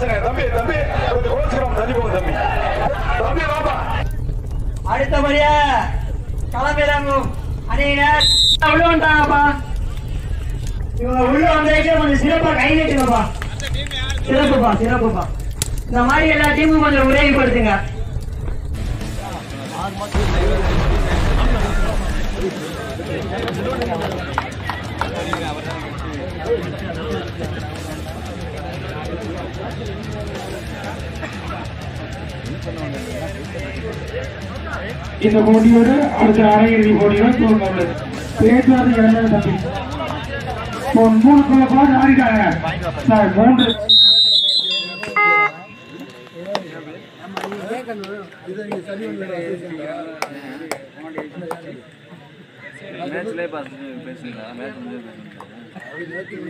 பசங்க தம்பி தம்பி கொஞ்சம் கோச்சுக்கிறோம் தள்ளி போங்க தம்பி தம்பி வாப்பா அடுத்தபடியா களமிறங்கும் அணியினர் உள்ள வந்துட்டாங்கப்பா இவங்க உள்ள வந்ததுக்கே கொஞ்சம் சிறப்பா கை நீட்டுங்கப்பா சிறப்புப்பா சிறப்புப்பா இந்த மாதிரி எல்லா டீமும் கொஞ்சம் உதவிப்படுத்துங்க இந்த போட்டியோடு அடுத்த அரையிறுதி போட்டியோடு துவங்க உள்ளது பேச்சுவார்த்தை இறந்தது தம்பி இப்போ மூணு குள்ள பாட்டு ஆடிட்டாங்க சார் மூன்று மேட்ச்லயே பார்த்து பேசுங்க மேட்ச் வந்து பேசுங்க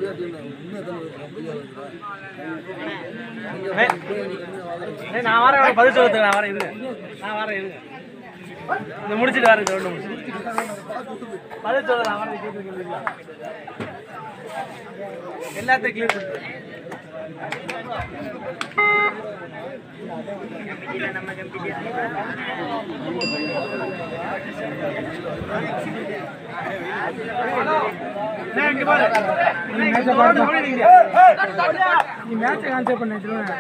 நான் வரேன் பதில் சொல்லுங்க நான் வரேன் இருங்க நான் வரேன் இருங்க இந்த முடிச்சிட்டு வரேன் இந்த ஒன்று முடிச்சு பதில் சொல்ல நான் வரேன் கேட்டுருக்கீங்களா எல்லாத்தையும் கிளியர் பண்ணுறேன் நீ மேட்சை கான்செப்ட் பண்ண சொல்லுங்க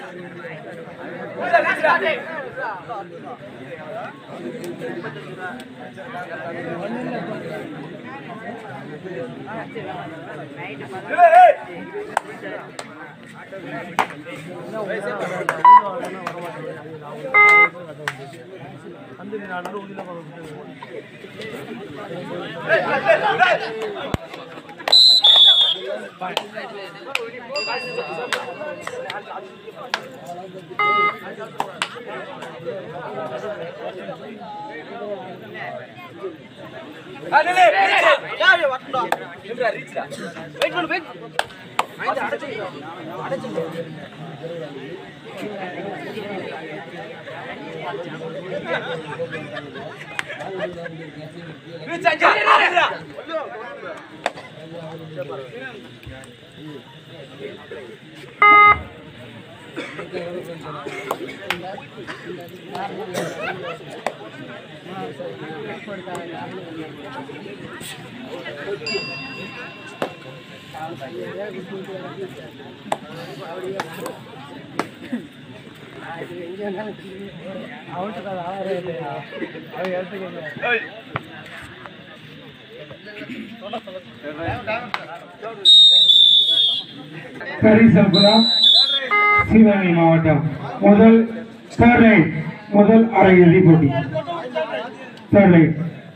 கரிசல்புரம் சிவகங்கை மாவட்டம் முதல் தேர்ட் லைன் முதல் அரையிறுதி போட்டி தேர்ட் லைன்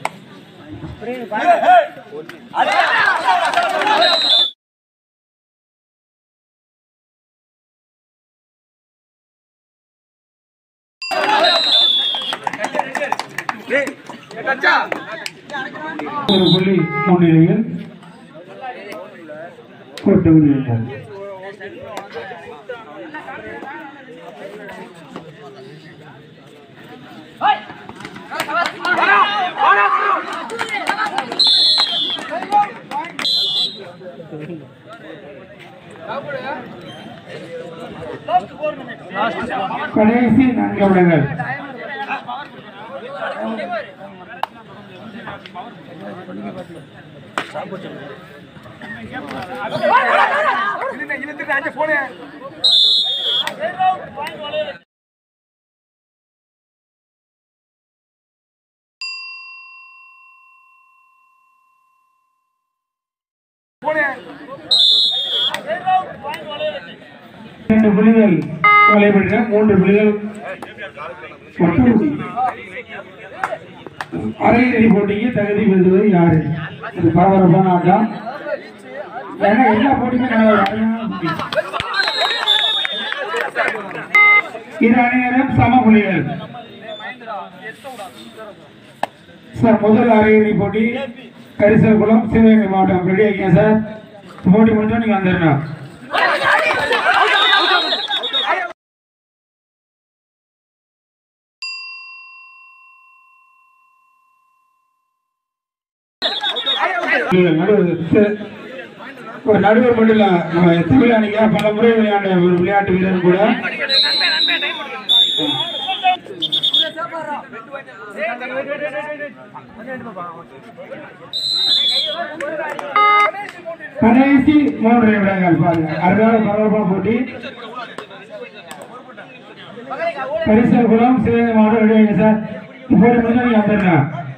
ஒரு புள்ளி முன்னிலையில் கொண்டு வருகின்றனர் கடைசி நான்கு நிமிடங்கள் இரண்டு புள்ளிகள் வலைபெற்ற மூன்று புள்ளிகள் ஒட்டுறுதி. அரையிறுதி போட்டிக்கு தகுதி பெறுவது யாரு இது பரபரப்பான ஆட்டம் ஏன்னா எல்லா போட்டியுமே நல்ல ஒரு அருமையான போட்டி. இரு அணியினரும் சம புள்ளிகள் சார் முதல் அரையிறுதி போட்டி கரிசல் குளம் சிவகங்கை மாவட்டம் ரெடி ஆகிங்க சார் போட்டி முடிஞ்சோம் நீங்க வந்துடணும் நடுவு ஒரு நடுவர் மட்டும் இல்ல நம்ம தமிழ் அணிக்கா பல முறை விளையாண்ட ஒரு விளையாட்டு வீரர் கூட கடைசி மூன்று நிமிடங்கள் பாருங்க அருமையான பரபரப்பான போட்டி பரிசல் குளம் சிவகங்கை மாவட்டம் ரெடி சார் இப்போ முடிஞ்சா நீங்க வந்துருங்க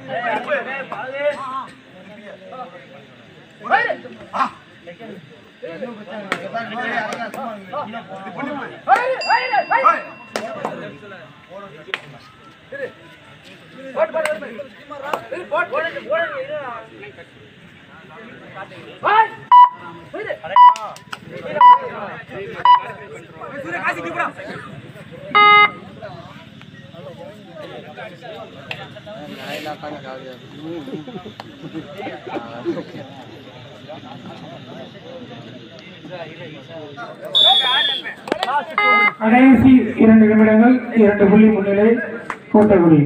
கடைசி இரண்டு நிமிடங்கள் இரண்டு புள்ளி முன்னிலை Kottakudi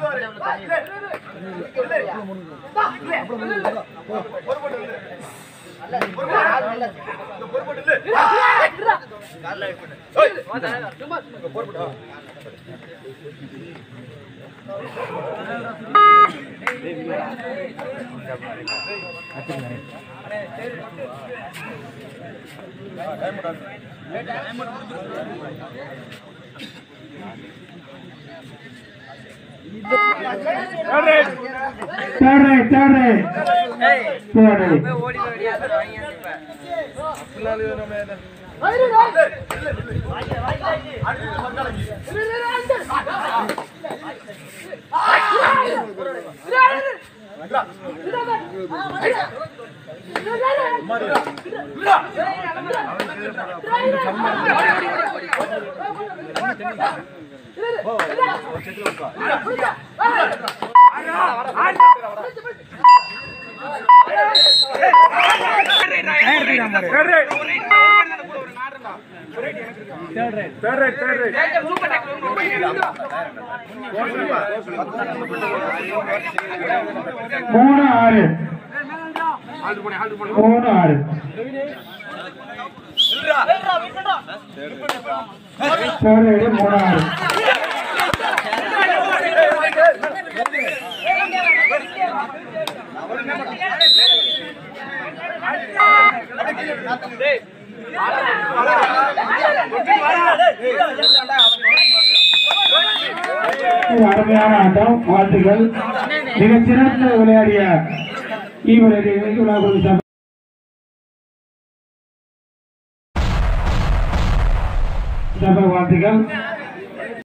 third right third right third right மூணு ஆறு மூணு ஆறு தேர்ட் ரைட் மூணு ஆறு ஒரு அருமையான ஆட்டம் வாழ்த்துக்கள் மிகச் சிறந்த விளையாடிய ஈவரை வாழ்த்துக்கள்